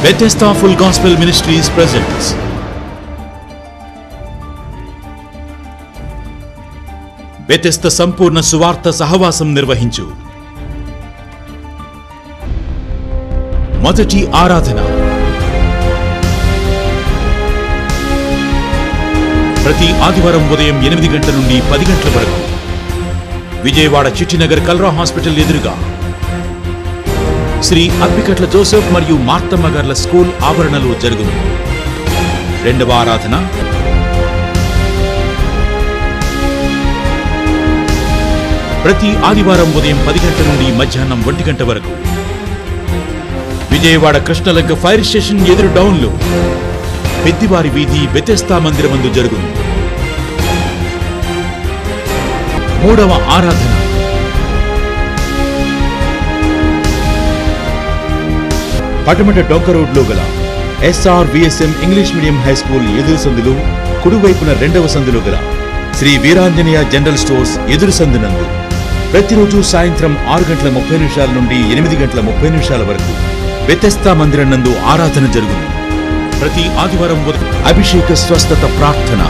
Bethesda Full Gospel Ministries presents Bethesda సంపూర్ణ సువార్త సహవాసం నిర్వహించు మొదటి ఆరాధన ప్రతి ఆదివారం ఉదయం ఎనిమిది గంటల నుండి పది గంటల వరకు విజయవాడ చిట్టినగర్ కల్రా హాస్పిటల్ ఎదురుగా శ్రీ అప్పికట్ల జోసెఫ్ మరియు మార్తమ్మ గార్ల స్కూల్ ఆవరణలో జరుగును రెండవ ఆరాధన ప్రతి ఆదివారం ఉదయం పది గంటల నుండి మధ్యాహ్నం ఒంటి గంట వరకు విజయవాడ కృష్ణలంక ఫైర్ స్టేషన్ ఎదురు డౌన్లో పెద్దివారి వీధి బెతెస్తా మందిరమందు జరుగును మూడవ ఆరాధన పటమట డొంక రోడ్లో గల SR VSM English medium high school ఎదురు సందులు కుడివైపున రెండవ సందులో గల శ్రీ వీరాంజనేయ జనరల్ స్టోర్స్ ఎదురు సందునందు ప్రతిరోజు సాయంత్రం ఆరు గంటల ముప్పై నిమిషాల నుండి ఎనిమిది గంటల ముప్పై నిమిషాల వరకు వ్యతస్థా మందిరం నందు ఆరాధన జరుగును ప్రతి ఆదివారం ఉదయం అభిషేక స్వస్థత ప్రార్థన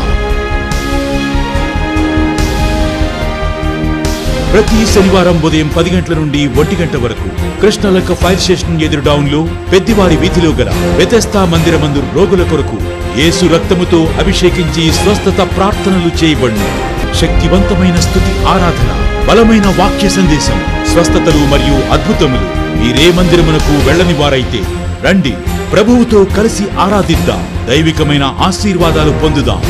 ప్రతి శనివారం ఉదయం పది గంటల నుండి ఒంటి గంట వరకు కృష్ణలంక ఫైర్ స్టేషన్ ఎదురు డౌన్ లో పెద్దివారి వీధిలో గల వ్యతస్థా మందిరమందు రోగుల కొరకు యేసు రక్తముతో అభిషేకించి స్వస్థత ప్రార్థనలు చేయబడును శక్తివంతమైన స్థుతి ఆరాధన బలమైన వాక్య సందేశం స్వస్థతలు మరియు అద్భుతములు మీరే మందిరమునకు వెళ్ళని వారైతే రండి ప్రభువుతో కలిసి ఆరాధిద్దాం దైవికమైన ఆశీర్వాదాలు పొందుదాం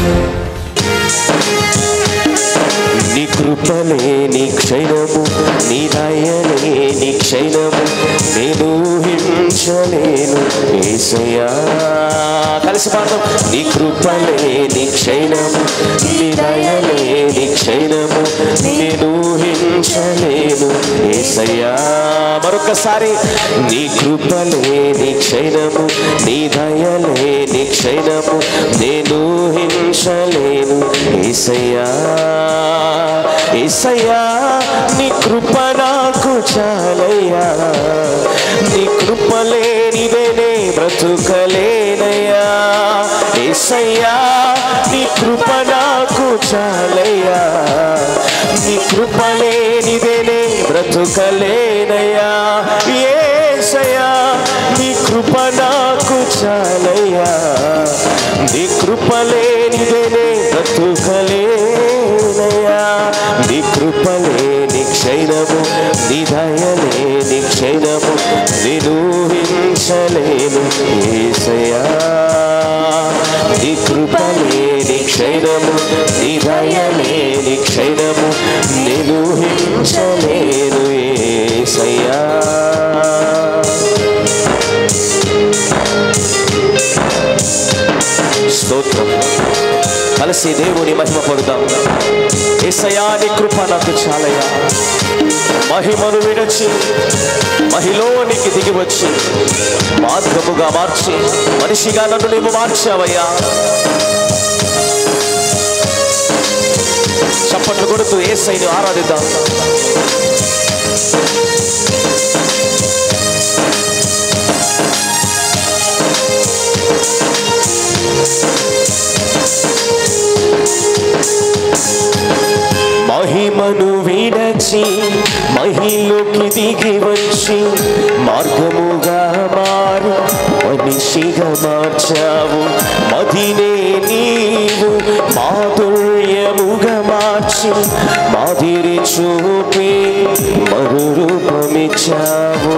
నీ కృపలే నీ క్షణము నీ దయలే నీ క్షణము నేను హింసలేను ఏసయ్యా కలిసి పాడదాం నీ కృపలే నీ క్షణము నీ దయలే నీ క్షణము నేను హింసలేను ఏసయ్యా మరొకసారి నీ కృపలే నీ క్షణము నీ దయలే నీ క్షణము నేను హింసలేను ఏసయ్యా ఏసయ్యా నీ కృప నాకు చాలయ్యా నీ కృప లేనిదేనే బ్రతుకలేనయ్యా ఏసయ్యా నీ కృప నాకు చాలయ్యా నీ కృప లేనిదేనే బ్రతుకలేనయ్యా ఏసయ్యా నీ కృప నాకు చాలయ్యా నీ కృప లేనిదేనే బ్రతుకలేనయ్యా నీ కృప లేని క్షణము నీ దయలే నీ క్షణము నేను హింసలేను ఏసయ్యా నీ కృప లేని క్షణము నీ దయలే నీ క్షణము నేను హింసలేను ఏసయ్యా స్తోత్రం కలిసి దేవుని మహిమ పొందుదాం ఏసయా నీ కృప నాకు చాలయ్యా మహిమను విడచి మహిలోనికి దిగి వచ్చి మార్గముగా మార్చి మనిషిగా నన్ను నీవు మార్చావయ్యా చప్పట్లు కొడుతూ ఏసైని ఆరాధిద్దాం మహిమను విడచి మహిలోకి దిగి వచ్చి మార్గముగా మారి మనిషిగా మార్చావు మదినే నీవు మాధుర్యముగా మార్చి మాదిరి చూపి మరు రూపమిచ్చావు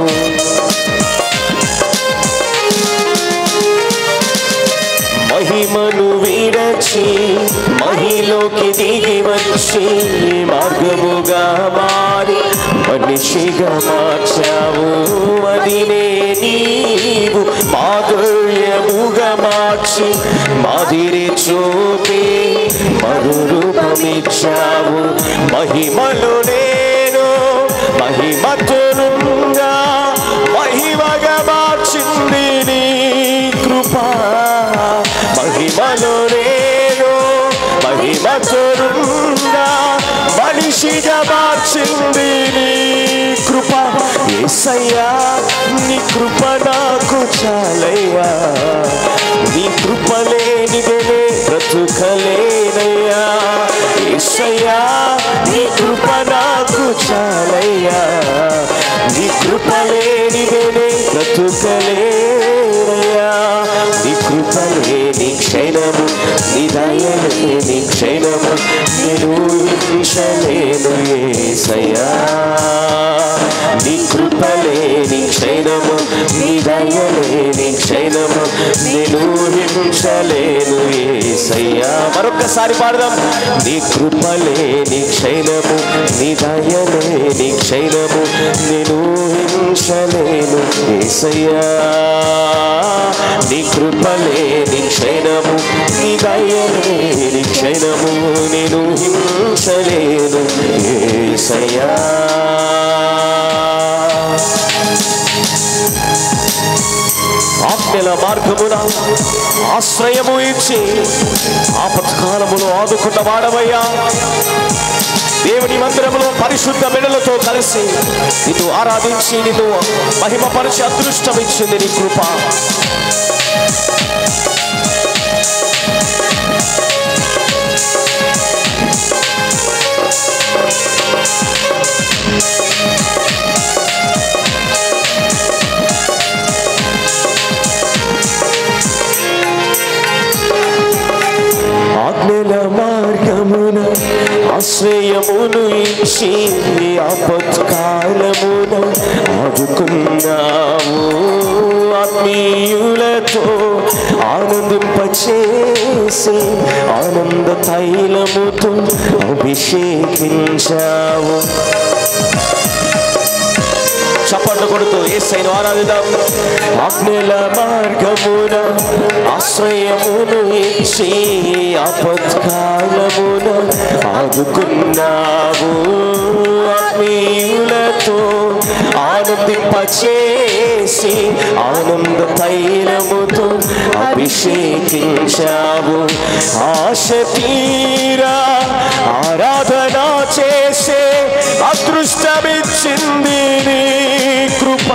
మహిమను విడచి మహిలోకి దిగి వచ్చి మార్గముగా మారి మనిషిగా మార్చావు అదినే నీవు మాధుర్యముగా మార్చి మాదిరి చూపి మరు రూపమిచ్చావు మహిమలు నేను మహిమతునుగా మహిమగా మార్చింది నీ కృప మహిమలో నేను మహిమతునుగా మనిషిగా మార్చింది నీ కృప ఏసయ్యా నీ కృప నాకు చాలయ్యా నీ కృప లేనిదేనే బ్రతుకలేనయ్యా ఏసయ్యా నీ కృప నాకు చాలయ్యా నీ కృప లేనిదేనే బ్రతుకలేనయ్యా నీ కృప లేని క్షణము నీ దయ లేని క్షణము నేను ఊహించలేను ఏసయ్యా నీ కృప లేని క్షణము నీ దయ లేని క్షణము నేను ఊహించలేను ఏసయ్యా మరొక్కసారి పాడదాం నీ కృప లేని క్షణము నీ దయ లేని క్షణము నేను ఊహించలేను ఏసయ్యా నీ కృప లేని క్షణము నీ దయ లేని క్షణము నేను ఊహించలేను ఏసయ్యా ఆజ్ఞల మార్గమున ఆశ్రయము ఇచ్చి ఆపత్కాలములో ఆదుకున్న వాడవయ్యా దేవుని మందిరములో పరిశుద్ధ మెడలతో కలిసి నిన్ను ఆరాధించి నిన్ను మహిమపరిచి అదృష్టం ఇచ్చింది నీ కృప ఆజ్ఞల మార్గమున ఆశ్రయమును ఇచ్చి ఆపత్కాలమున ఆదుకున్నావు ఆత్మీయులతో ఆనందింపచేసి ఆనంద తైలముతో అభిషేకించావు చప్పట్లు కొడుతూ ఏసైను ఆరాధిద్దాం ఆజ్ఞల మార్గమున ఆశ్రయమును ఇచ్చి ఆపత్కాలమున ఆదుకున్నావు ఆత్మీయులతో ఆనందింపచేసి ఆనంద తైలముతో అభిషేకించావు ఆశ తీరా ఆరాధన చేసే అదృష్టమిచ్చింది నీ కృప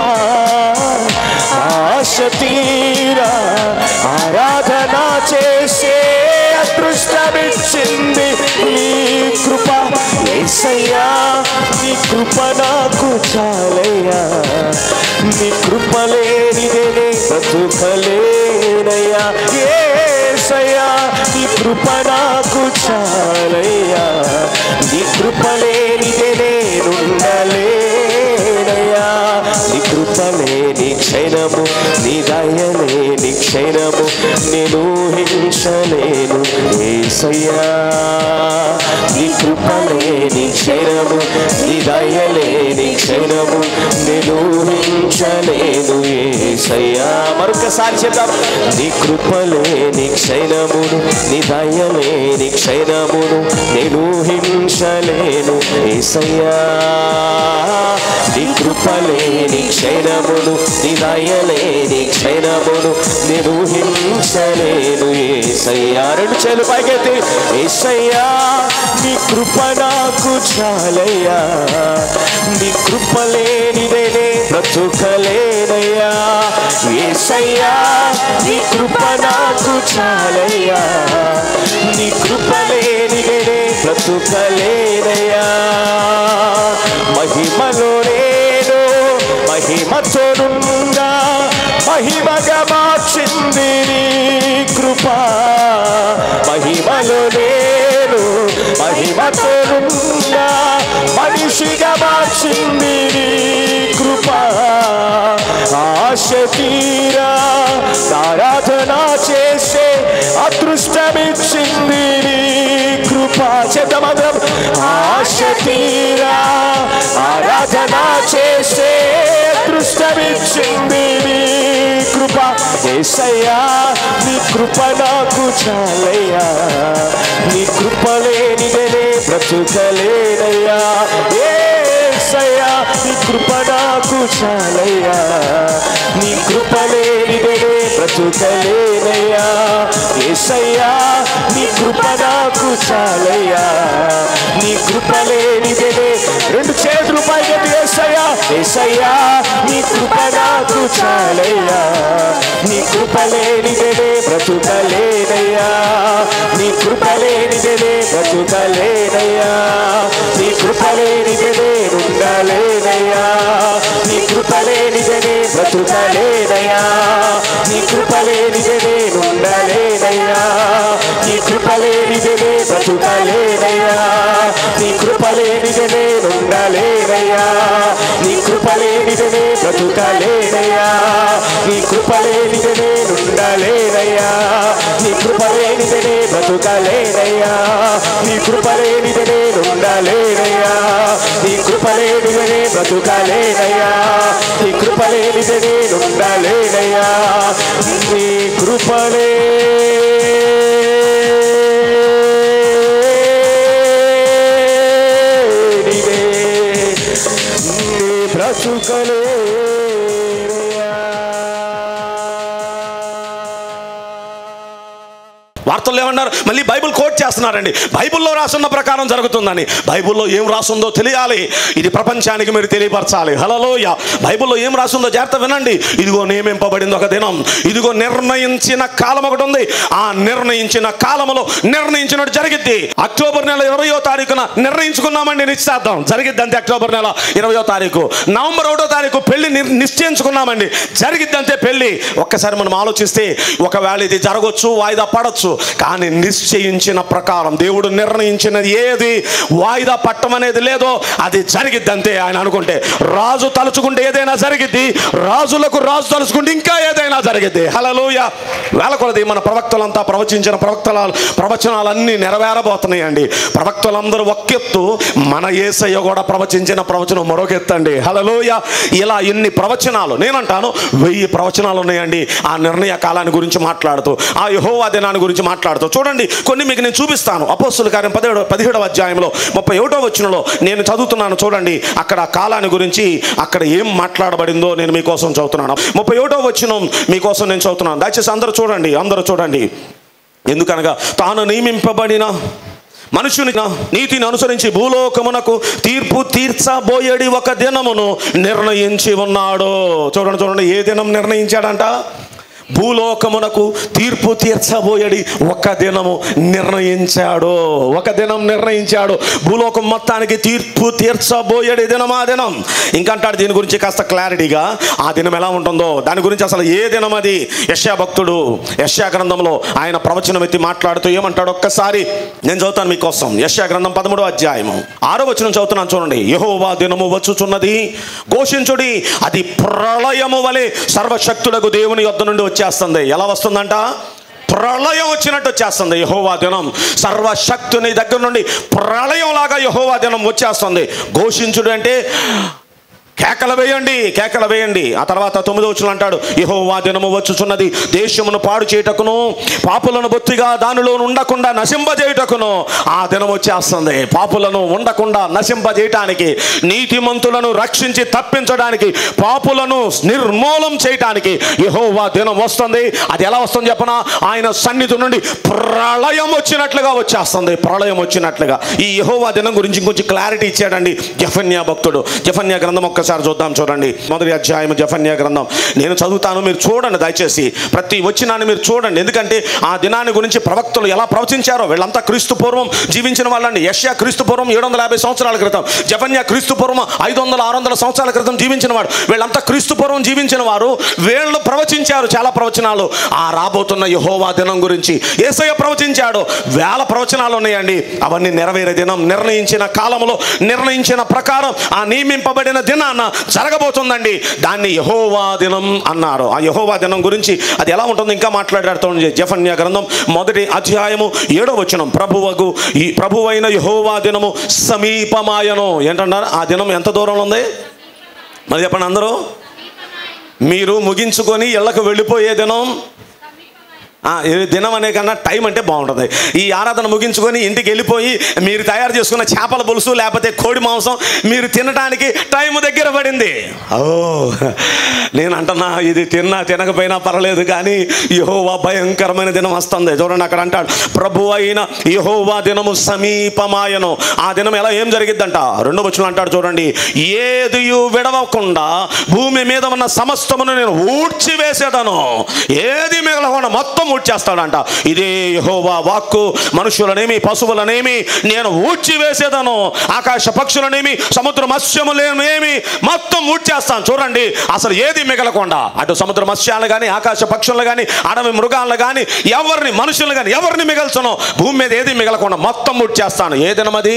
ఆశ తీరా ఆరాధన చేసే అదృష్టమిచ్చింది నీ కృప ఏసయ్యా నీ కృప నాకు చాలయ్యా నీ కృప లేనిదేనే బతుకలేనయ్యా ఏసయ్యా నీ కృప నాకు చాలయ్యా నీ కృప లేనిదేనే ఉండలేనయ్యా నీ కృప లేని క్షణము నీ దయ లేని క్షణము నేను ఊహించలేను ఏసయ్యా నీ కృప లేని క్షణము నీ దయ లేని క్షణము నేను ఊహించలేను ఏసయ్యా మరొకసారి చెప్తాం నీ కృప లేని క్షణమును నీ దయ లేని క్షణమును నేను ఊహించలేను ఏసయ్యా నీ కృప లేని క్షణమును నీ దయ లేని క్షణమును నేను ఊహించలేను ఏసయ్యా రెండు చేలు పైకెత్తి ఏసయ్యా నీ కృప నాకు చాలయ్యా నీ కృప లేనిదేనే బ్రతుకలేనయ్యా ఏసయ్యా నీ కృప నాకు చాలయ్యా నీ కృప లేనిదేనే బ్రతుకలేనయ్యా మహిమలో నేను మహిమతో నుండా మహిమగా మార్చింది నీ కృప మహిమలో నేను మహిమతో నుండా మనిషిగా మార్చింది నీ కృప ఆశ తీరా ఆరాధన చేసే అదృష్టమిచ్చింది నీ కృప చెద్దమందరం ఆశ తీరా ఆరాధన చేసే అదృష్టమిచ్చింది నీ కృప ఏసయ్యా నీ కృప నాకు చాలయ్యా నీ కృప లేనిదనే బ్రతుకలేనయ్యా ఏసయ్యా నీ కృప నాకు చాలయ్యా నీ కృప లేనిదనే బ్రతుకలేనయ్యా ఏసయ్యా నీ కృప నాకు చాలయ్యా నీ కృప లేనిదనే రెండు చేతులు పైకి ఏసయ్యా ఏసయ్యా నీ కృప నాకు చాలయ్యా నీ కృప లేనిదే బ్రతుకలేనయ్యా నీ కృప లేనిదే బ్రతుకలేనయ్యా నీ కృప లేనిదే ఉండలేనయ్యా నీ కృప లేనిదే బ్రతుకలేనయ్యా నీ కృప లేనిదే ఉండలేనయ్యా నీ కృప లేనిదే బ్రతుకలేనయ్యా నీ కృప లేనిదే ఉండలేనయ్యా నీ కృప లేనిదే బ్రతుకలేనయ్యా నీ కృప లేనిదే ఉండలేనయ్యా నీ కృప లేనిదే బ్రతుకలేనయ్యా నీ కృప లేనిదే ఉండలేనయ్యా నీ కృప లేనిదే బ్రతుకలేనయ్యా నీ కృప లేనిదే ఉండలేనయ్యా నీ కృపలే బ్రతుకలే వార్తల్లో ఏమన్నారు మళ్ళీ బైబిల్ కోట్ చేస్తున్నారండి బైబిల్లో రాసున్న ప్రకారం జరుగుతుందని బైబిల్లో ఏం రాసుందో తెలియాలి ఇది ప్రపంచానికి మీరు తెలియపరచాలి హలలోయ బైబిల్లో ఏం రాసుందో జాగ్రత్త వినండి ఇదిగో నియమింపబడింది ఒక దినం ఇదిగో నిర్ణయించిన కాలం ఒకటి ఉంది ఆ నిర్ణయించిన కాలములో నిర్ణయించినట్టు జరిగిద్ది అక్టోబర్ నెల ఇరవయో తారీఖున నిర్ణయించుకున్నామండి నిశ్చితార్థం జరిగిద్ది అంతే అక్టోబర్ నెల ఇరవయో తారీఖు నవంబర్ ఒకటో తారీఖు పెళ్లి నిర్- నిశ్చయించుకున్నామండి జరిగిద్ది అంతే పెళ్లి ఒక్కసారి మనం ఆలోచిస్తే ఒకవేళ ఇది జరగవచ్చు వాయిదా పడవచ్చు కానీ నిశ్చయించిన ప్రకారం దేవుడు నిర్ణయించినది ఏది వాయిదా పట్టం అనేది లేదో అది జరిగిద్ది అంతే ఆయన అనుకుంటే రాజు తలుచుకుంటే ఏదైనా జరిగిద్ది రాజులకు రాజు తలుచుకుంటే ఇంకా ఏదైనా జరిగిద్ది హలలోయ వేల కొలది మన ప్రవక్తలంతా ప్రవచించిన ప్రవక్తల ప్రవచనాలన్నీ నెరవేరబోతున్నాయండి ప్రవక్తలందరూ ఒకెత్తు మన ఏసయ్య కూడా ప్రవచించిన ప్రవచనం మరొక ఎత్తండి హలలోయ ఇలా ఇన్ని ప్రవచనాలు నేనంటాను వెయ్యి ప్రవచనాలు ఉన్నాయండి ఆ నిర్ణయ కాలాన్ని గురించి మాట్లాడుతూ ఆ యహోవా దినాన్ని గురించి మాట్లాడుతూ చూడండి కొన్ని మీకు నేను చూపిస్తాను అపోస్తుల కార్యం పదిహేడు పదిహేడవ అధ్యాయంలో ముప్పై ఒకటో వచ్చినలో నేను చదువుతున్నాను చూడండి అక్కడ ఆ కాలాన్ని గురించి అక్కడ ఏం మాట్లాడబడిందో నేను మీకోసం చదువుతున్నాను ముప్పై ఒకటో వచ్చిన మీకోసం నేను చదువుతున్నాను దయచేసి అందరూ చూడండి అందరూ చూడండి ఎందుకనగా తాను నియమింపబడిన మనుషుని నీతిని అనుసరించి భూలోకమునకు తీర్పు తీర్చబోయేడి ఒక దినమును నిర్ణయించి ఉన్నాడు చూడండి చూడండి ఏ దినం నిర్ణయించాడంట భూలోకమునకు తీర్పు తీర్చబోయేడి ఒక దినము నిర్ణయించాడు ఒక దినం నిర్ణయించాడు భూలోకం మొత్తానికి తీర్పు తీర్చబోయేడి దినం ఆ దినం ఇంకంటాడు దీని గురించి కాస్త క్లారిటీగా ఆ దినం ఎలా ఉంటుందో దాని గురించి అసలు ఏ దినం అది యశా భక్తుడు యశా గ్రంథంలో ఆయన ప్రవచనం ఎత్తి మాట్లాడుతూ ఏమంటాడు ఒక్కసారి నేను చదువుతాను మీకోసం యశా గ్రంథం పదమూడో అధ్యాయము ఆరో వచనం చదువుతున్నాను చూడండి యహోవా దినము వచ్చుచున్నది ఘోషించుడి అది ప్రళయము వలె సర్వశక్తులకు దేవుని యొద్ద నుండి వచ్చేస్తుంది ఎలా వస్తుందంట ప్రళయం వచ్చినట్టు వచ్చేస్తుంది యహోవా దినం సర్వశక్తుని దగ్గర నుండి ప్రళయంలాగా యహోవా దినం వచ్చేస్తుంది ఘోషించుడు అంటే కేకలు వేయండి కేకలు వేయండి ఆ తర్వాత తొమ్మిదో వచ్చిన అంటాడు యహోవా దినము వచ్చుచున్నది దేశమును పాడు చేయుటకును పాపులను బొత్తిగా దానిలో ఉండకుండా నశింపజేయుటకును ఆ దినం వచ్చేస్తుంది పాపులను ఉండకుండా నశింపజేయటానికి నీతిమంతులను రక్షించి తప్పించడానికి పాపులను నిర్మూలం చేయటానికి యహోవా దినం వస్తుంది అది ఎలా వస్తుంది చెప్పనా ఆయన సన్నిధి నుండి ప్రళయం వచ్చినట్లుగా వచ్చేస్తుంది ప్రళయం వచ్చినట్లుగా ఈ యహోవా దినం గురించి ఇంకొంచెం క్లారిటీ ఇచ్చాడండి జఫన్యా భక్తుడు జఫన్యా గ్రంథం ఒక్కసారి చూద్దాం చూడండి మొదటి అధ్యాయం జఫన్యా గ్రంథం నేను చదువుతాను మీరు చూడండి దయచేసి ప్రతి వచ్చినాన్ని మీరు చూడండి ఎందుకంటే ఆ దినాన్ని గురించి ప్రవక్తలు ఎలా ప్రవచించారో వీళ్ళంతా క్రీస్తు పూర్వం జీవించిన వాళ్ళండి యష్యా క్రీస్తు పూర్వం ఏడు వందల యాభై సంవత్సరాల క్రితం జఫన్యా క్రీస్తు పూర్వం ఐదు వందల ఆరు వందల సంవత్సరాల క్రితం జీవించిన వాడు వీళ్ళంతా క్రీస్తు పూర్వం జీవించిన వారు వీళ్ళు ప్రవచించారు చాలా ప్రవచనాలు ఆ రాబోతున్న యహోవా దినం గురించి ఏసయ్య ప్రవచించాడు వేల ప్రవచనాలు ఉన్నాయండి అవన్నీ నెరవేరే దినం నిర్ణయించిన కాలంలో నిర్ణయించిన ప్రకారం ఆ నియమింపబడిన దినాన్న జరగబోతుందండి దాన్ని యహోవా దినం అన్నారు ఆ యహోవా దినం గురించి అది ఎలా ఉంటుందో ఇంకా మాట్లాడాడుతుంది జఫన్యా గ్రంథం మొదటి అధ్యాయము ఏడో వచనం ప్రభువగు ఈ ప్రభువైన యహోవా దినము సమీపమాయను ఏంటన్నారు ఆ దినం ఎంత దూరంలో ఉంది మరి చెప్పండి అందరూ మీరు ముగించుకొని ఇళ్ళకు వెళ్ళిపోయే దినం ఆ, ఈ దినం అనే కన్నా టైం అంటే బాగుంటుంది ఈ ఆరాధన ముగించుకొని ఇంటికి వెళ్ళిపోయి మీరు తయారు చేసుకున్న చేపల పులుసు లేకపోతే కోడి మాంసం మీరు తినడానికి టైం దగ్గర పడింది ఓ నేను అంటున్నా ఇది తిన్నా తినకపోయినా పర్లేదు కానీ యహోవా భయంకరమైన దినం వస్తుంది చూడండి అక్కడ అంటాడు ప్రభు అయిన యహోవా దినము సమీపమాయను ఆ దినం ఎలా ఏం జరిగిద్దంట రెండో వచ్చిన అంటాడు చూడండి ఏది విడవకుండా భూమి మీద ఉన్న సమస్తమును నేను ఊడ్చి వేసేదను ఏది మిగలకుండా మొత్తం ఊడ్చేస్తాడంట ఇదే యెహోవా వాక్కు మనుషులనేమి పశువులనేమి నేను ఊడ్చి వేసేదను ఆకాశ పక్షులనేమి సముద్ర మత్స్యములనేమి మొత్తం ఊడ్చేస్తాను చూడండి అసలు ఏది మిగలకుండా అటు సముద్ర మత్స్యాలు కానీ ఆకాశ పక్షులను కానీ అడవి మృగాలను కానీ ఎవరిని మనుషులను కానీ ఎవరిని మిగల్చను భూమి మీద ఏది మిగలకుండా మొత్తం ఊడ్చేస్తాను ఏ దినం అది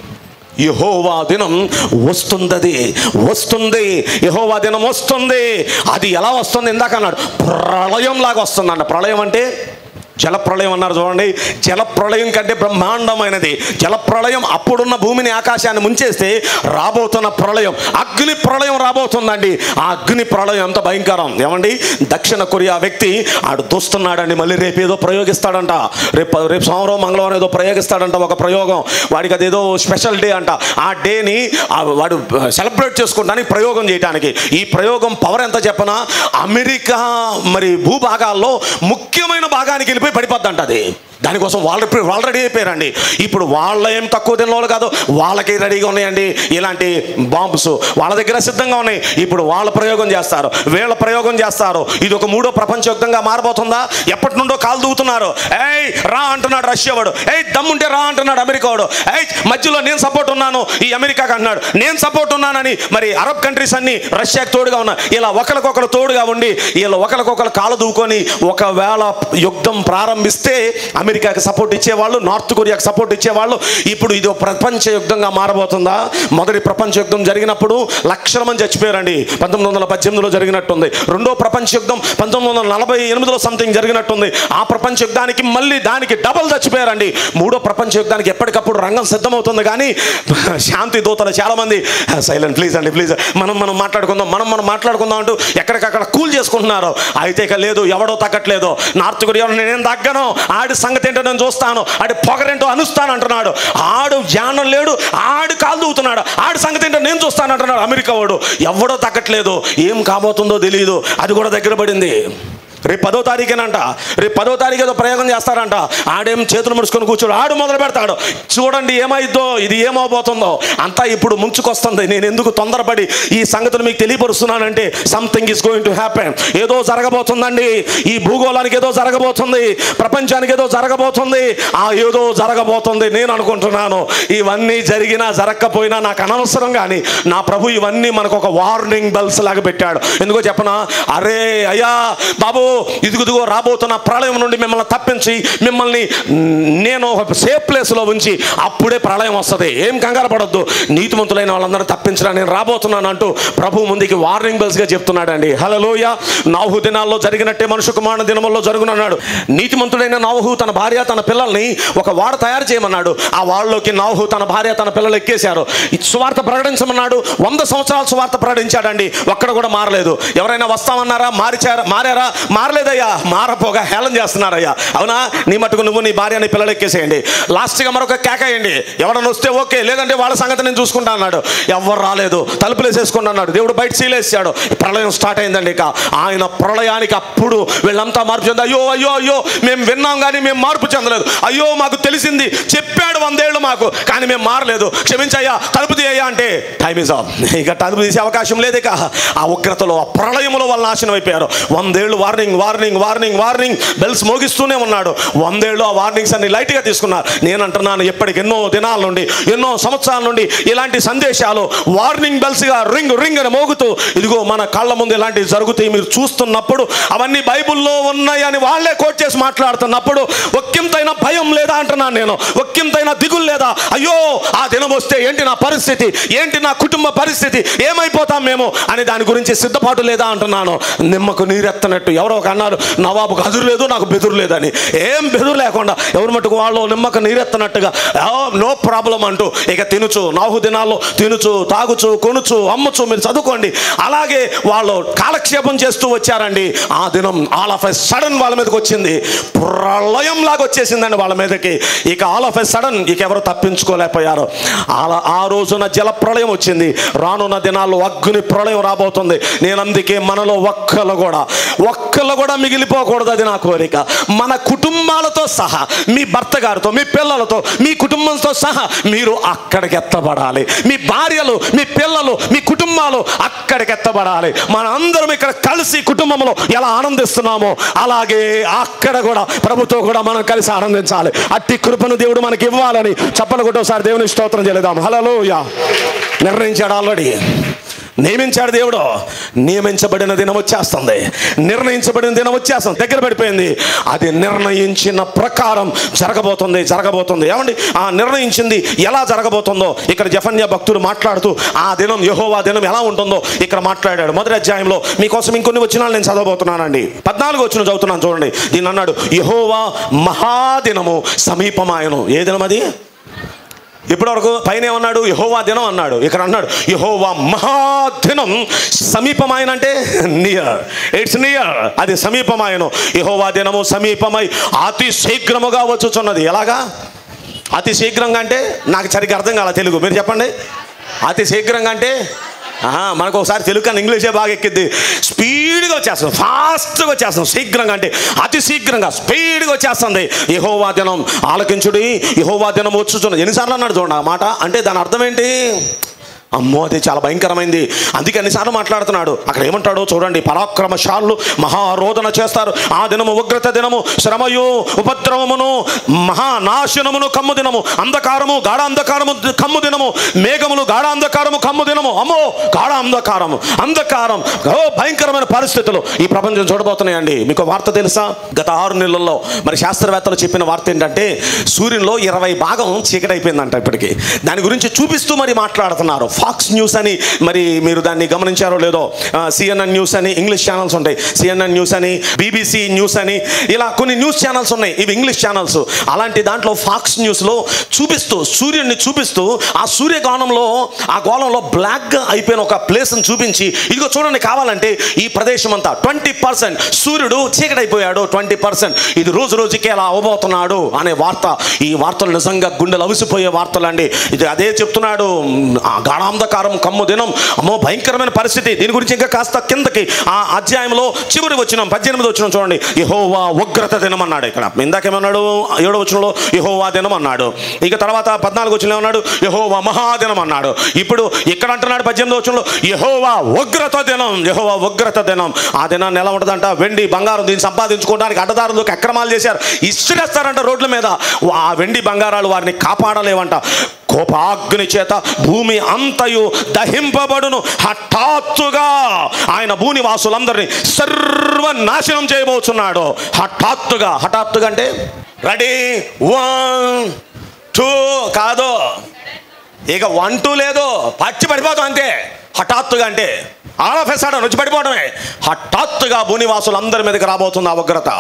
యహోవా దినం వస్తుందది వస్తుంది యహోవా దినం వస్తుంది అది ఎలా వస్తుంది ఇందాక అన్నాడు ప్రళయం లాగా వస్తుందంట ప్రళయం అంటే జల ప్రళయం అన్నారు చూడండి జల ప్రళయం కంటే బ్రహ్మాండమైనది జల ప్రళయం అప్పుడున్న భూమిని ఆకాశాన్ని ముంచేస్తే రాబోతున్న ప్రళయం అగ్ని ప్రళయం రాబోతుందండి ఆ అగ్ని ప్రళయం ఎంత భయంకరం ఏమండి దక్షిణ కొరియా వ్యక్తి ఆడు దూస్తున్నాడండి మళ్ళీ రేపు ఏదో ప్రయోగిస్తాడంట రేపు రేపు సోమవారం మంగళవారం ఏదో ప్రయోగిస్తాడంట ఒక ప్రయోగం వాడికి అదేదో స్పెషల్ డే అంట ఆ డేని ఆ వాడు సెలబ్రేట్ చేసుకోవడానికి ప్రయోగం చేయడానికి ఈ ప్రయోగం పవర్ ఎంత చెప్పనా అమెరికా మరి భూభాగాల్లో ముఖ్యమైన భాగానికి వెళ్ళిపోయి పడిపోద్దంట అది దానికోసం వాళ్ళు వాళ్ళు రెడీ అయిపోయారండి ఇప్పుడు వాళ్ళ ఏం తక్కువ తిన్న కాదు వాళ్ళకి రెడీగా ఉన్నాయండి ఇలాంటి బాంబ్స్ వాళ్ళ దగ్గర సిద్ధంగా ఉన్నాయి ఇప్పుడు వాళ్ళ ప్రయోగం చేస్తారు వీళ్ళ ప్రయోగం చేస్తారు ఇది ఒక మూడో ప్రపంచ యుద్ధంగా మారబోతుందా ఎప్పటి నుండో కాలు దూకుతున్నారు ఏయ్ రా అంటున్నాడు రష్యా వాడు ఏయ్ దమ్ముంటే రా అంటున్నాడు అమెరికా వాడు ఏయ్ మధ్యలో నేను సపోర్ట్ ఉన్నాను ఈ అమెరికాకి అన్నాడు నేను సపోర్ట్ ఉన్నానని మరి అరబ్ కంట్రీస్ అన్ని రష్యాకి తోడుగా ఉన్నా ఇలా ఒకరికొకరు తోడుగా ఉండి ఇలా ఒకరికొకరు కాలు దూకొని ఒకవేళ యుద్ధం ప్రారంభిస్తే అమెరికాకి సపోర్ట్ ఇచ్చేవాళ్ళు నార్త్ కొరియాకి సపోర్ట్ ఇచ్చేవాళ్ళు ఇప్పుడు ఇది ఒక ప్రపంచ యుద్ధంగా మారబోతుందా మొదటి ప్రపంచ యుద్ధం జరిగినప్పుడు లక్షల మంది చచ్చిపోయారండి పంతొమ్మిది వందల పద్దెనిమిదిలో జరిగినట్టుంది రెండో ప్రపంచ యుద్ధం పంతొమ్మిది వందల నలభై ఎనిమిదిలో సంథింగ్ జరిగినట్టుంది ఆ ప్రపంచ యుద్ధానికి మళ్ళీ దానికి డబల్ చచ్చిపోయారండి మూడో ప్రపంచ యుద్ధానికి ఎప్పటికప్పుడు రంగం సిద్ధమవుతుంది కానీ శాంతి దూతలు చాలా మంది సైలెంట్ ప్లీజ్ అండి ప్లీజ్ మనం మనం మాట్లాడుకుందాం మనం మనం మాట్లాడుకుందాం అంటూ ఎక్కడికక్కడ కూల్ చేసుకుంటున్నారు అయితే ఇక లేదు ఎవడో తగ్గట్లేదు నార్త్ కొరియా నేను తగ్గను ఆడి సంగతి ఏంటో నేను చూస్తాను ఆడి పొగరేంటో అనుస్తాను అంటున్నాడు ఆడు జ్ఞానం లేడు ఆడు కాలు దూతున్నాడు ఆడి సంగతి ఏంటో నేను చూస్తాను అంటున్నాడు అమెరికా వాడు ఎవడో తగ్గట్లేదు ఏం కాబోతుందో తెలియదు అది కూడా దగ్గర పడింది రేపు పదో తారీఖేనంట రేపు పదో తారీఖు ఏదో ప్రయోగం చేస్తారంట ఆడేం చేతులు ముడుచుకొని కూర్చోడు ఆడు మొదలు పెడతాడు చూడండి ఏమైద్దో ఇది ఏమవబోతుందో అంతా ఇప్పుడు ముంచుకొస్తుంది నేను ఎందుకు తొందరపడి ఈ సంగతులు మీకు తెలియపరుస్తున్నానంటే something is going to happen ఏదో జరగబోతుందండి ఈ భూగోళానికి ఏదో జరగబోతుంది ప్రపంచానికి ఏదో జరగబోతుంది ఆ ఏదో జరగబోతుంది నేను అనుకుంటున్నాను ఇవన్నీ జరిగినా జరగకపోయినా నాకు అనవసరం కానీ నా ప్రభు ఇవన్నీ మనకు ఒక వార్నింగ్ బెల్స్ లాగా పెట్టాడు ఎందుకో చెప్పనా అరే అయ్యా బాబు ఇదిగుదిగో రాబోతున్న ప్రళయం నుండి మిమ్మల్ని తప్పించి మిమ్మల్ని నేను ఒక సేఫ్ ప్లేస్లో ఉంచి అప్పుడే ప్రళయం వస్తుంది ఏం కంగారు పడొద్దు నీతిమంతులైన వాళ్ళందరూ తప్పించరా నేను రాబోతున్నాను అంటూ ప్రభు ముందుకి వార్నింగ్ బెల్స్గా చెప్తున్నాడండి హలోయ నాహు దినాల్లో జరిగినట్టే మనుషు కుమారుని దినముల్లో జరుగునన్నాడు నీతిమంతుడైన నాహు తన భార్య తన పిల్లల్ని ఒక వాడ తయారు చేయమన్నాడు ఆ వాళ్ళలోకి నాహు తన భార్య తన పిల్లలు ఎక్కేశారు ఈ సువార్త ప్రకటించమన్నాడు వంద సంవత్సరాల సువార్త ప్రకటించాడండి ఒక్కడ కూడా మారలేదు ఎవరైనా వస్తామన్నారా మారిచారా మారారా మారలేదయ్యా మారపోగా హేళన చేస్తున్నారయ్యా అవునా నీ మటుకు నువ్వు నీ భార్య నీ పిల్లలు ఎక్కేసేయండి లాస్ట్గా మరొక కేకేయండి ఎవడన్నా వస్తే ఓకే లేదంటే వాళ్ళ సంగతి నేను చూసుకుంటా అన్నాడు ఎవరు రాలేదు తలుపులు వేసేసుకుంటా అన్నాడు దేవుడు బయట సీలేసాడు ప్రళయం స్టార్ట్ అయిందండి ఇక ఆయన ప్రళయానికి అప్పుడు వీళ్ళంతా మార్పు చెంది అయ్యో అయ్యో అయ్యో మేము విన్నాం కానీ మేము మార్పు చెందలేదు అయ్యో మాకు తెలిసింది చెప్పాడు వందేళ్ళు మాకు కానీ మేము మారలేదు క్షమించయ్యా తలుపు తీయ్యా అంటే టైం ఇస్ ఆఫ్ ఇక తలుపు తీసే అవకాశం లేదు ఇక ఆ ఉగ్రతలో ఆ ప్రళయములో వాళ్ళు నాశనం అయిపోయారు వందేళ్ళు warning warning warning warning bells మోగిస్తూనే ఉన్నాడు వందేళ్ళు ఆ వార్నింగ్స్ అన్ని లైట్గా తీసుకున్నారు నేను అంటున్నాను ఎప్పటికి ఎన్నో దినాల నుండి ఎన్నో సంవత్సరాల నుండి ఇలాంటి సందేశాలు వార్నింగ్ బెల్స్గా రింగ్ రింగ్ అని మోగుతూ ఇదిగో మన కళ్ళ ముందు ఇలాంటివి జరుగుతాయి మీరు చూస్తున్నప్పుడు అవన్నీ బైబిల్లో ఉన్నాయని వాళ్ళే కోట్ చేసి మాట్లాడుతున్నప్పుడు ఒక్కింతైన భయం లేదా అంటున్నాను నేను ఒక్కింతైనా దిగులు లేదా అయ్యో ఆ దినం వస్తే ఏంటి నా పరిస్థితి ఏంటి నా కుటుంబ పరిస్థితి ఏమైపోతాం మేము అని దాని గురించి సిద్ధపాటు లేదా అంటున్నాను నిమ్మకు నీరెత్తనట్టు ఎవరో ఒక అన్నారు నవాబుకు అదురు లేదు నాకు బెదురు లేదని ఏం బెదురు లేకుండా ఎవరి మటుకు వాళ్ళు నిమ్మకు నీరెత్తనట్టుగా నో ప్రాబ్లం అంటూ ఇక తినుచు నాహు దినాల్లో తినుచు తాగుచు కొనుచు అమ్ముచు మీరు చదువుకోండి అలాగే వాళ్ళు కాలక్షేపం చేస్తూ వచ్చారండి ఆ దినం ఆల్ ఆఫ్ ఎ సడన్ వాళ్ళ మీదకి వచ్చింది ప్రళయం లాగా వచ్చేసిందండి వాళ్ళ మీదకి ఇక ఆల్ ఆఫ్ ఎ సడన్ ఇక ఎవరు తప్పించుకోలేకపోయారు అలా ఆ రోజున జల ప్రళయం వచ్చింది రానున్న దినాల్లో అగ్ని ప్రళయం రాబోతుంది నేను అందుకే మనలో ఒక్కలు కూడా ఒక్కళ్ళు కూడా మిగిలిపోకూడదు అది నా కోరిక మన కుటుంబాలతో సహా మీ భర్త గారితో మీ పిల్లలతో మీ కుటుంబంతో సహా మీరు అక్కడికి ఎత్తబడాలి మీ భార్యలు మీ పిల్లలు మీ కుటుంబాలు అక్కడికి ఎత్తబడాలి మన అందరం ఇక్కడ కలిసి కుటుంబంలో ఎలా ఆనందిస్తున్నామో అలాగే అక్కడ కూడా ప్రభుత్వం కూడా మనం కలిసి ఆనందించాలి అట్టి కృపను దేవుడు మనకి ఇవ్వాలని చెప్పలు ఒకటోసారి దేవుని స్తోత్రం చెల్లిదాం హలోయా నిర్ణయించాడు ఆల్రెడీ నియమించాడు దేవుడు నియమించబడిన దినం వచ్చేస్తుంది నిర్ణయించబడిన దినం వచ్చేస్తుంది దగ్గర పడిపోయింది అది నిర్ణయించిన ప్రకారం జరగబోతుంది జరగబోతుంది ఏమండి ఆ నిర్ణయించింది ఎలా జరగబోతుందో ఇక్కడ జఫన్య భక్తుడు మాట్లాడుతూ ఆ దినం యహోవా దినం ఎలా ఉంటుందో ఇక్కడ మాట్లాడాడు మొదటి అధ్యాయంలో మీకోసం ఇంకొన్ని వచ్చినాలు నేను చదవబోతున్నానండి పద్నాలుగు వచ్చిన చదువుతున్నాను చూడండి దీన్ని అన్నాడు యహోవా మహాదినము సమీపమాయను ఏ దినం అది ఇప్పటివరకు పైన ఏమన్నాడు యహోవా దినం అన్నాడు ఇక్కడ అన్నాడు యహోవా మహాదినం సమీపమైన అంటే నియర్ ఇట్స్ నియర్ అది సమీపమాయను యహోవా దినము సమీపమై అతి శీఘ్రముగా వచ్చుచున్నది ఎలాగా అతి శీఘ్రంగా అంటే నాకు సరిగ్గా అర్థం కాల తెలుగు మీరు చెప్పండి అతి శీఘ్రంగా అంటే ఆహా, మనకు ఒకసారి తెలుగు కానీ ఇంగ్లీషే బాగా ఎక్కిద్ది స్పీడ్గా వచ్చేస్తుంది ఫాస్ట్గా వచ్చేస్తుంది శీఘ్రంగా అంటే అతి శీఘ్రంగా స్పీడ్గా వచ్చేస్తుంది యహోవా దినం ఆలకించుడి యహోవా దినం వచ్చుచున్నది ఎన్నిసార్లు అన్నాడు చూడండి ఆ మాట అంటే దాని అర్థం ఏంటి అమ్మో అది చాలా భయంకరమైంది అందుకే అన్నిసార్లు మాట్లాడుతున్నాడు అక్కడ ఏమంటాడో చూడండి పరాక్రమశాలు మహారోదన చేస్తారు ఆ దినము ఉగ్రత దినము శ్రమయు ఉపద్రవమును మహానాశనమును కమ్ము దినము అంధకారము గాఢ అంధకారము కమ్ము దినము మేఘములు గాఢ అంధకారము కమ్ము దినము అమ్మో గాఢ అంధకారము అంధకారం ఓ భయంకరమైన పరిస్థితులు ఈ ప్రపంచం చూడబోతున్నాయండి మీకు వార్త తెలుసా గత ఆరు నెలల్లో మరి శాస్త్రవేత్తలు చెప్పిన వార్త ఏంటంటే సూర్యునిలో ఇరవై భాగం చీకటి అయిపోయిందంట ఇప్పటికి దాని గురించి చూపిస్తూ మరి మాట్లాడుతున్నారు ఫాక్స్ న్యూస్ అని మరి మీరు దాన్ని గమనించారో లేదో సిఎన్ఎన్ న్యూస్ అని ఇంగ్లీష్ ఛానల్స్ ఉంటాయి సిఎన్ఎన్ న్యూస్ అని బీబీసీ న్యూస్ అని ఇలా కొన్ని న్యూస్ ఛానల్స్ ఉన్నాయి ఇవి ఇంగ్లీష్ ఛానల్స్ అలాంటి దాంట్లో ఫాక్స్ న్యూస్లో చూపిస్తూ సూర్యుడిని చూపిస్తూ ఆ సూర్యగానంలో ఆ గోళంలో బ్లాక్గా అయిపోయిన ఒక ప్లేస్ని చూపించి ఇదిగో చూడండి కావాలంటే ఈ ప్రదేశం అంతా ట్వంటీ పర్సెంట్ సూర్యుడు చీకటైపోయాడు ట్వంటీ పర్సెంట్ ఇది రోజు రోజుకి అలా అవబోతున్నాడు అనే వార్త ఈ వార్తలు నిజంగా గుండెలు అవిసిపోయే వార్తలండి ఇది అదే చెప్తున్నాడు ఆ గాఢాంధకారం కమ్ము దినం అమ్మో భయంకరమైన పరిస్థితి దీని గురించి ఇంకా కాస్త కిందకి ఆ అధ్యాయంలో చివరి వచ్చిన పద్దెనిమిది వచ్చిన చూడండి యహోవా ఉగ్రత దినం అన్నాడు ఇక్కడ ఇందాకేమన్నాడు ఏడో వచనంలో యహోవా దినం అన్నాడు ఇక తర్వాత పద్నాలుగు వచ్చిన ఏమన్నాడు యహోవా మహాదినం అన్నాడు ఇప్పుడు ఇక్కడ అంటున్నాడు పద్దెనిమిది వచనంలో యహోవా ఉగ్రత దినం యహోవా ఉగ్రత దినం ఆ దినాన్ని ఎలా ఉంటుందంట వెండి బంగారం దీన్ని సంపాదించుకోవడానికి అడ్డదారులకు అక్రమాలు చేశారు ఇసురేస్తారంట రోడ్ల మీద ఆ వెండి బంగారాలు వారిని కాపాడలేవంట కోపాగ్ని చేత భూమి అంతయు దహింపబడును హఠాత్తుగా ఆయన భూనివాసులందరినీ సర్వనాశనం చేయబోతున్నాడు హఠాత్తుగా హఠాత్తుగా అంటే రెడీ వన్ టూ కాదు ఇక వన్ టూ లేదు పచ్చి పడిపోతాం అంతే హఠాత్తుగా అంటే ఆల్ ఆఫ్ సడన్ వచ్చి పడిపోవడమే హఠాత్తుగా భూనివాసులందరి మీదకి రాబోతుంది ఆ ఉగ్రత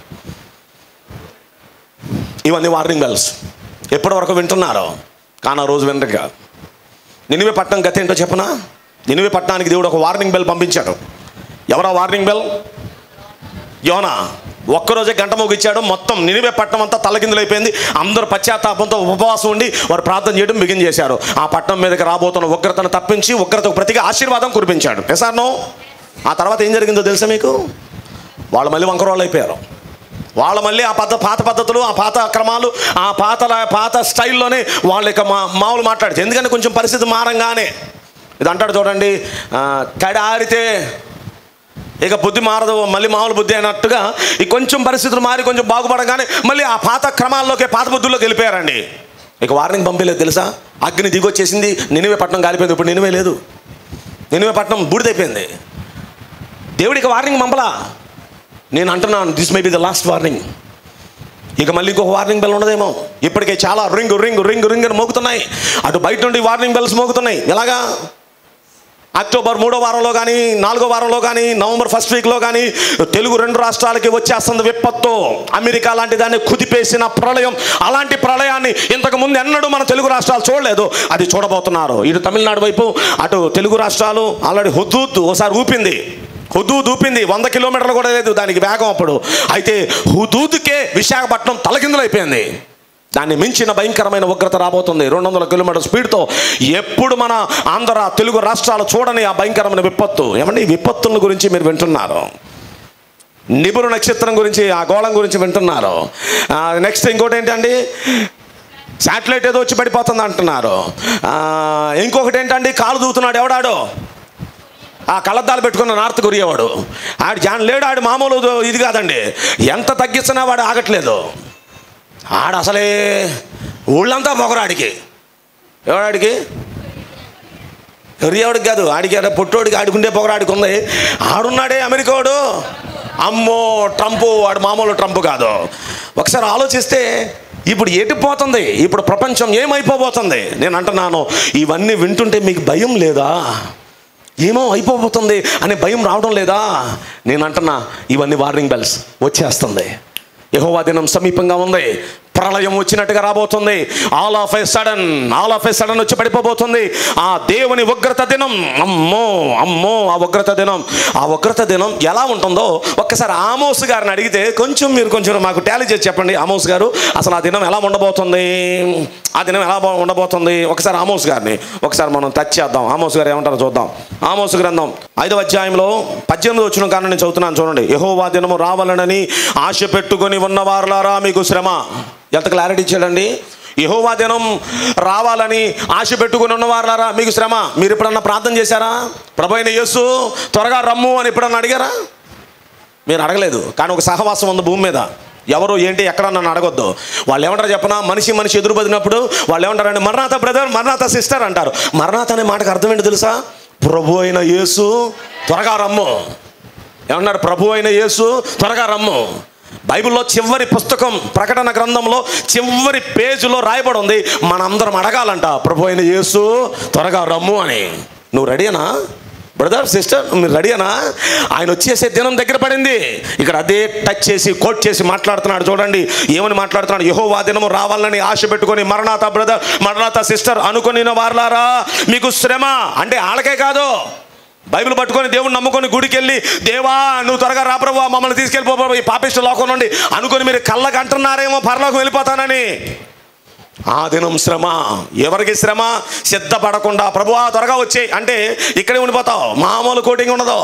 ఇవన్నీ వార్నింగ్ బెల్స్ ఎప్పటి వరకు వింటున్నారో కానీ ఆ రోజు వినరుగా నినివే పట్టణం గతి ఏంటో చెప్పనా నినివే పట్టణానికి దేవుడు ఒక వార్నింగ్ బెల్ పంపించాడు ఎవరా వార్నింగ్ బెల్ యోనా ఒక్కరోజే గంట మోగిచ్చాడు మొత్తం నినివే పట్టణం అంతా తలకిందులైపోయింది అందరూ పశ్చాత్తాపంతో ఉపవాసం ఉండి వారు ప్రార్థన చేయడం బిగిన్ చేశారు ఆ పట్టణం మీదకి రాబోతున్న ఉగ్రతను తప్పించి ఉగ్రతకు ప్రతిగా ఆశీర్వాదం కురిపించాడు ఎసార్నో ఆ తర్వాత ఏం జరిగిందో తెలుసా మీకు వాళ్ళు మళ్ళీ వంకరోళ్ళు అయిపోయారు వాళ్ళు మళ్ళీ ఆ పద్ధ పాత పద్ధతులు ఆ పాత క్రమాలు ఆ పాత పాత స్టైల్లోనే వాళ్ళ యొక్క మా మామూలు మాట్లాడుతుంది ఎందుకంటే కొంచెం పరిస్థితి మారంగానే ఇది అంటాడు చూడండి ఆ, తడి ఆరితే ఇక బుద్ధి మారదు మళ్ళీ మామూలు బుద్ధి అయినట్టుగా ఈ కొంచెం పరిస్థితులు మారి కొంచెం బాగుపడగానే మళ్ళీ ఆ పాత క్రమాల్లోకి పాత బుద్ధుల్లోకి వెళ్ళిపోయారండి ఇక వార్నింగ్ పంపించలేదు తెలుసా అగ్ని దిగొచ్చేసింది నినివే పట్నం కాలిపోయింది ఇప్పుడు నినివే లేదు నినివే పట్నం బూడిదైపోయింది దేవుడికి వార్నింగ్ పంపలా నేను అంటున్నాను this may be the last warning ఇక మళ్ళీ ఇంకొక వార్నింగ్ బెల్ ఉండదేమో ఇప్పటికే చాలా రింగ్ రింగ్ రింగ్ రింగ్ అని మోగుతున్నాయి అటు బయట నుండి వార్నింగ్ బెల్స్ మోగుతున్నాయి ఎలాగా అక్టోబర్ మూడో వారంలో కానీ నాలుగో వారంలో కానీ నవంబర్ ఫస్ట్ వీక్లో కానీ తెలుగు రెండు రాష్ట్రాలకి వచ్చేస్తుంది విపత్తు అమెరికా లాంటి దాన్ని కుదిపేసిన ప్రళయం అలాంటి ప్రళయాన్ని ఇంతకు ముందు ఎన్నడూ మన తెలుగు రాష్ట్రాలు చూడలేదు అది చూడబోతున్నారు ఇటు తమిళనాడు వైపు అటు తెలుగు రాష్ట్రాలు ఆల్రెడీ హుద్దూద్ ఓసారి ఊపింది హుదూద్ ఊపింది వంద కిలోమీటర్లు కూడా లేదు దానికి వేగం అప్పుడు అయితే హుదూద్కే విశాఖపట్నం తలకిందులైపోయింది దాన్ని మించిన భయంకరమైన ఉగ్రత రాబోతుంది రెండు వందల కిలోమీటర్ స్పీడ్తో ఎప్పుడు మన ఆంధ్ర తెలుగు రాష్ట్రాలు చూడని ఆ భయంకరమైన విపత్తు ఏమండి ఈ విపత్తుల గురించి మీరు వింటున్నారు నిపుణ నక్షత్రం గురించి ఆ గోళం గురించి వింటున్నారు నెక్స్ట్ ఇంకోటి ఏంటండి శాటిలైట్ ఏదో వచ్చి పడిపోతుంది అంటున్నారు ఆ, ఇంకొకటి ఏంటండి కాలు దూతున్నాడు ఎవడాడో ఆ కళ్ళద్దాలు పెట్టుకున్న నార్త్ కొరియా వాడు ఆడు జాన్ లేడు ఆడు మామూలు ఇది కాదండి ఎంత తగ్గిస్తున్నా వాడు ఆగట్లేదు ఆడ అసలే ఊళ్ళంతా పొగరాడికి ఎవడాడికి ఎవడికి కాదు ఆడికి ఆడ పొట్టోడికి ఆడుకుంటే పొగరాడికి ఉంది ఆడున్నాడే అమెరికాడు అమ్మో ట్రంప్ వాడు మామూలు ట్రంప్ కాదు ఒకసారి ఆలోచిస్తే ఇప్పుడు ఎటు పోతుంది ఇప్పుడు ప్రపంచం ఏమైపోబోతుంది నేను అంటున్నాను ఇవన్నీ వింటుంటే మీకు భయం లేదా ఏమో అయిపోబోతుంది అనే భయం రావడం లేదా నేను అంటున్నా ఇవన్నీ వార్నింగ్ బెల్స్ వచ్చేస్తుంది యహోవా దినం సమీపంగా ఉంది ప్రళయం వచ్చినట్టుగా రాబోతుంది all of a sudden all of a sudden వచ్చి పడిపోబోతుంది ఆ దేవుని ఉగ్రత దినం అమ్మో అమ్మో ఆ ఉగ్రత దినం ఆ ఉగ్రత దినం ఎలా ఉంటుందో ఒక్కసారి ఆమోస్ గారిని అడిగితే కొంచెం మీరు కొంచెం మాకు టాలీ చేసి చెప్పండి ఆమోస్ గారు అసలు ఆ దినం ఎలా ఉండబోతుంది ఆ దినం ఎలా బో- ఉండబోతుంది ఒకసారి ఆమోస్ గారిని ఒకసారి మనం టచ్ చేద్దాం ఆమోస్ గారు ఏమంటారో చూద్దాం ఆమోస్ గ్రంథం ఐదవ అధ్యాయంలో పద్దెనిమిది వచ్చిన కారణం నేను చదువుతున్నాను చూడండి యహోవా దినము రావాలనని ఆశ పెట్టుకొని ఉన్నవారులారా మీకు శ్రమ ఎంత క్లారిటీ ఇచ్చాడండి యహోవా దినం రావాలని ఆశ పెట్టుకుని ఉన్నవారులారా మీకు శ్రమ మీరు ఎప్పుడన్నా ప్రార్థన చేశారా ప్రభు అయిన యేసు త్వరగా రమ్ము అని ఎప్పుడన్నా అడిగారా మీరు అడగలేదు కానీ ఒక సహవాసం ఉంది భూమి మీద ఎవరు ఏంటి ఎక్కడ నన్ను అడగొద్దు వాళ్ళు ఏమంటారు చెప్పనా మనిషి మనిషి ఎదురుపడినప్పుడు వాళ్ళు ఏమంటారంటే మరణాత బ్రదర్ మరణాత సిస్టర్ అంటారు మరణాత అనే మాటకు అర్థం ఏంటి తెలుసా ప్రభు అయిన యేసు త్వరగా రమ్ము ఏమన్నారు ప్రభు అయిన యేసు త్వరగా రమ్ము బైబిల్లో చివరి పుస్తకం ప్రకటన గ్రంథంలో చివరి పేజీలో రాయబడి ఉంది మనందరం అడగాలంట ప్రభు అయిన యేసు త్వరగా రమ్ము అని నువ్వు రెడీనా బ్రదర్ సిస్టర్ మీరు రెడీనా ఆయన వచ్చేసే దినం దగ్గర పడింది ఇక్కడ అదే టచ్ చేసి కోట్ చేసి మాట్లాడుతున్నాడు చూడండి ఏమని మాట్లాడుతున్నాడు యహోవా దినము రావాలని ఆశ పెట్టుకొని మరణాత బ్రదర్ మరణాత సిస్టర్ అనుకుని వార్లారా మీకు శ్రమ అంటే వాళ్ళకే కాదు బైబిల్ పట్టుకొని దేవుని నమ్ముకొని గుడికి వెళ్ళి దేవా నువ్వు త్వరగా రా ప్రభు మమ్మల్ని తీసుకెళ్ళిపో ఈ పాపిష్ట లోకం నుండి అనుకొని మీరు కళ్ళకు అంటున్నారేమో పరలోకం వెళ్ళిపోతానని ఆ దినం శ్రమ ఎవరికి శ్రమ సిద్ధపడకుండా ప్రభువా త్వరగా వచ్చే అంటే ఇక్కడే ఉండిపోతావు మామూలు కోటింగ్ ఉండదు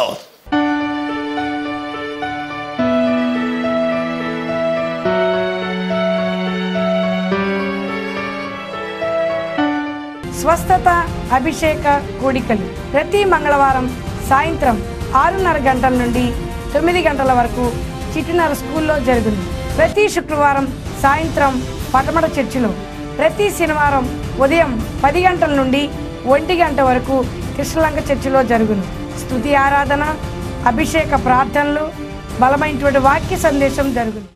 స్వస్థత అభిషేక కూడికలు ప్రతి మంగళవారం సాయంత్రం ఆరున్నర గంటల నుండి తొమ్మిది గంటల వరకు చిట్టినర స్కూల్లో జరుగును ప్రతి శుక్రవారం సాయంత్రం పటమట చర్చిలో ప్రతి శనివారం ఉదయం పది గంటల నుండి ఒంటి గంట వరకు కృష్ణలంక చర్చిలో జరుగును స్తుతి ఆరాధన అభిషేక ప్రార్థనలు బలమైనటువంటి వాక్య సందేశం జరుగును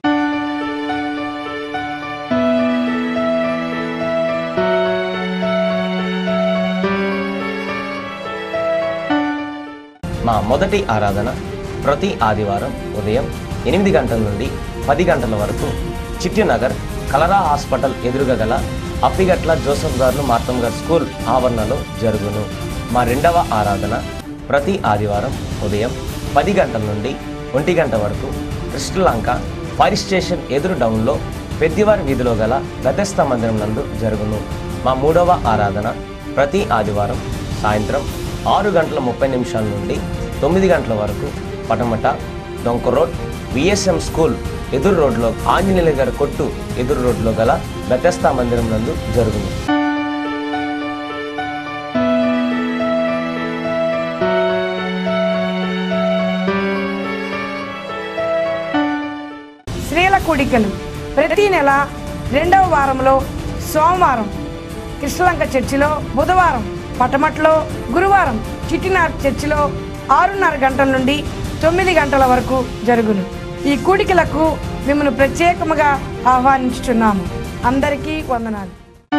మా మొదటి ఆరాధన ప్రతి ఆదివారం ఉదయం ఎనిమిది గంటల నుండి పది గంటల వరకు చిట్టినగర్ కలరా హాస్పిటల్ ఎదురుగా గల అప్పిగట్ల జోసఫ్ గారు మార్తమ్ గారు స్కూల్ ఆవరణలో జరుగును మా రెండవ ఆరాధన ప్రతి ఆదివారం ఉదయం పది గంటల నుండి ఒంటి గంట వరకు కృష్ణలంక ఫైర్ స్టేషన్ ఎదురు డౌన్లో పెద్దివారి వీధిలో గల గతస్థ మందిరం నందు జరుగును మా మూడవ ఆరాధన ప్రతి ఆదివారం సాయంత్రం ఆరు గంటల ముప్పై నిమిషాల నుండి తొమ్మిది గంటల వరకు పటమట డొంక రోడ్ విఎస్ఎం స్కూల్ ఎదురు రోడ్లో ఆంజనేయుల గారి కొట్టు ఎదురు రోడ్లో గల బెతస్తా మందిరం నందు జరుగును స్త్రీల కూడికలు ప్రతి నెల రెండవ వారంలో సోమవారం కృష్ణలంక చర్చిలో బుధవారం పటమట్లో గురువారం చిట్టినార్ చర్చిలో ఆరున్నర గంటల నుండి తొమ్మిది గంటల వరకు జరుగును ఈ కూడికలకు మిమ్మల్ని ప్రత్యేకముగా ఆహ్వానించుచున్నాము అందరికీ వందనాలు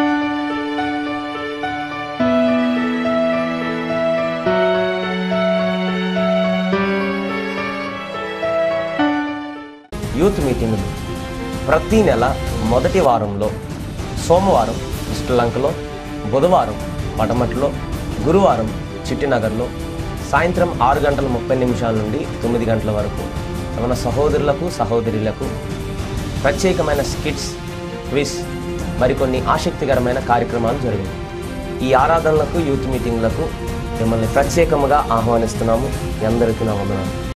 యూత్ మీటింగులు ప్రతి నెల మొదటి వారంలో సోమవారం శ్రీలంకలో బుధవారం పడమట్లో గురువారం చిట్టినగర్లో సాయంత్రం ఆరు గంటల ముప్పై నిమిషాల నుండి తొమ్మిది గంటల వరకు మన సహోదరులకు సహోదరులకు ప్రత్యేకమైన స్కిట్స్ క్విజ్ మరికొన్ని ఆసక్తికరమైన కార్యక్రమాలు జరిగాయి ఈ ఆరాధనలకు యూత్ మీటింగ్లకు మిమ్మల్ని ప్రత్యేకముగా ఆహ్వానిస్తున్నాము మీ అందరికీ నా వందనాలు